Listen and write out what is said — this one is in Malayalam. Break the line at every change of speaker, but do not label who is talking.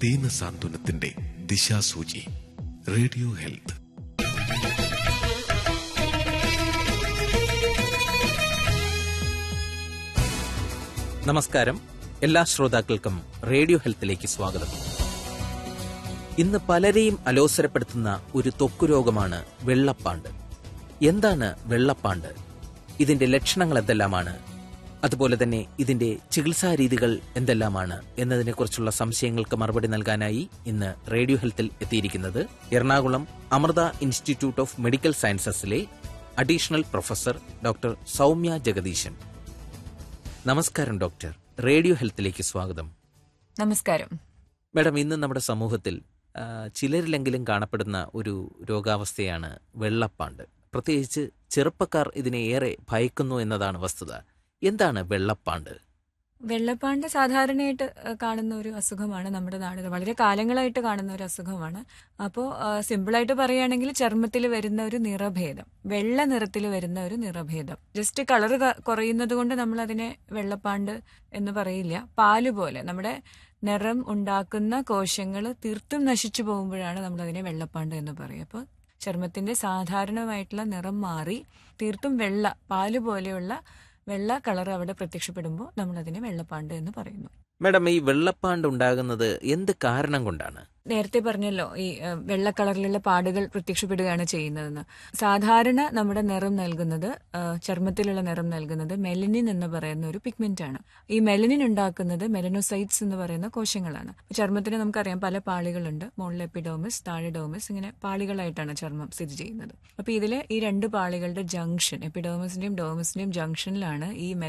ദീന സാന്ത്വനത്തിന്റെ ദിശാസൂചി റേഡിയോ ഹെൽത്ത്
നമസ്കാരം എല്ലാ ശ്രോതാക്കൾക്കും റേഡിയോ ഹെൽത്തിലേക്ക് സ്വാഗതം ഇന്ന് പലരെയും അലോസരപ്പെടുത്തുന്ന ഒരു ത്വക്ക് രോഗമാണ് വെള്ളപ്പാണ്ട് എന്താണ് വെള്ളപ്പാണ്ട് ഇതിന്റെ ലക്ഷണങ്ങൾ എന്തെല്ലാമാണ് അതുപോലെ തന്നെ ഇതിന്റെ ചികിത്സാ രീതികൾ എന്തെല്ലാമാണ് എന്നതിനെക്കുറിച്ചുള്ള സംശയങ്ങൾക്ക് മറുപടി നൽകാനായി ഇന്ന് റേഡിയോ ഹെൽത്തിൽ എത്തിയിരിക്കുന്നത് Ernakulam Amrita institute of medical സയൻസസിലെ additional professor doctor Soumya Jagadeesan നമസ്കാരം ഡോക്ടർ റേഡിയോ ഹെൽത്തിലേക്ക് സ്വാഗതം
നമസ്കാരം
മാഡം ഇന്ന് നമ്മുടെ സമൂഹത്തിൽ ആ, ചിലരിലെങ്കിലും കാണപ്പെടുന്ന ഒരു രോഗാവസ്ഥയാണ് വെള്ളപ്പാണ്ട് പ്രത്യേകിച്ച് ചെറുപ്പക്കാർ ഇതിനെ ഏറെ ഭയക്കുന്നു എന്നതാണ് വസ്തുത എന്താണ് വെള്ളപ്പാണ്ട്
വെള്ളപ്പാണ്ട് സാധാരണയായിട്ട് ഏഹ്, കാണുന്ന ഒരു അസുഖമാണ് നമ്മുടെ നാടുകൾ വളരെ കാലങ്ങളായിട്ട് കാണുന്ന ഒരു അസുഖമാണ് അപ്പോൾ സിമ്പിളായിട്ട് പറയുകയാണെങ്കിൽ ചർമ്മത്തിൽ വരുന്ന ഒരു നിറഭേദം വെള്ള നിറത്തിൽ വരുന്ന ഒരു നിറഭേദം ജസ്റ്റ് കളർ കുറയുന്നത് കൊണ്ട് നമ്മൾ അതിനെ വെള്ളപ്പാണ്ട് എന്ന് പറയില്ല പാല് പോലെ നമ്മുടെ നിറം ഉണ്ടാക്കുന്ന കോശങ്ങൾ തീർത്തും നശിച്ചു പോകുമ്പോഴാണ് നമ്മൾ അതിനെ വെള്ളപ്പാണ്ട് എന്ന് പറയുക അപ്പോൾ ചർമ്മത്തിന്റെ സാധാരണമായിട്ടുള്ള നിറം മാറി തീർത്തും വെള്ള പാല് പോലെയുള്ള വെള്ള കളർ അവിടെ പ്രത്യക്ഷപ്പെടുമ്പോൾ നമ്മൾ അതിനെ വെള്ളപ്പാണ്ട് എന്ന് പറയുന്നു
മാഡം ഈ വെള്ളപ്പാണ്ട് ഉണ്ടാകുന്നത് എന്ത് കാരണം കൊണ്ടാണ്
നേരത്തെ പറഞ്ഞല്ലോ ഈ ഏഹ്, വെള്ള കളറിലുള്ള പാടുകൾ പ്രത്യക്ഷപ്പെടുകയാണ് ചെയ്യുന്നതെന്ന് സാധാരണ നമ്മുടെ നിറം നൽകുന്നത് ഏഹ്, ചർമ്മത്തിലുള്ള നിറം നൽകുന്നത് മെലനിൻ എന്ന് പറയുന്ന ഒരു പിഗ്മെന്റ് ആണ് ഈ മെലനിൻ ഉണ്ടാക്കുന്നത് മെലനോസൈറ്റ്സ് എന്ന് പറയുന്ന കോശങ്ങളാണ് ചർമ്മത്തിന് നമുക്കറിയാം പല പാളികളുണ്ട് മുകളിൽ എപ്പിഡോമിസ് താഴെ ഡോമിസ് ഇങ്ങനെ പാളികളായിട്ടാണ് ചർമ്മം സ്ഥിതി ചെയ്യുന്നത് അപ്പൊ ഇതിലെ ഈ രണ്ട് പാളികളുടെ ജംഗ്ഷൻ എപ്പിഡോമിസിന്റെയും ഡോമിസിന്റെയും ജംഗ്ഷനിലാണ് ഈ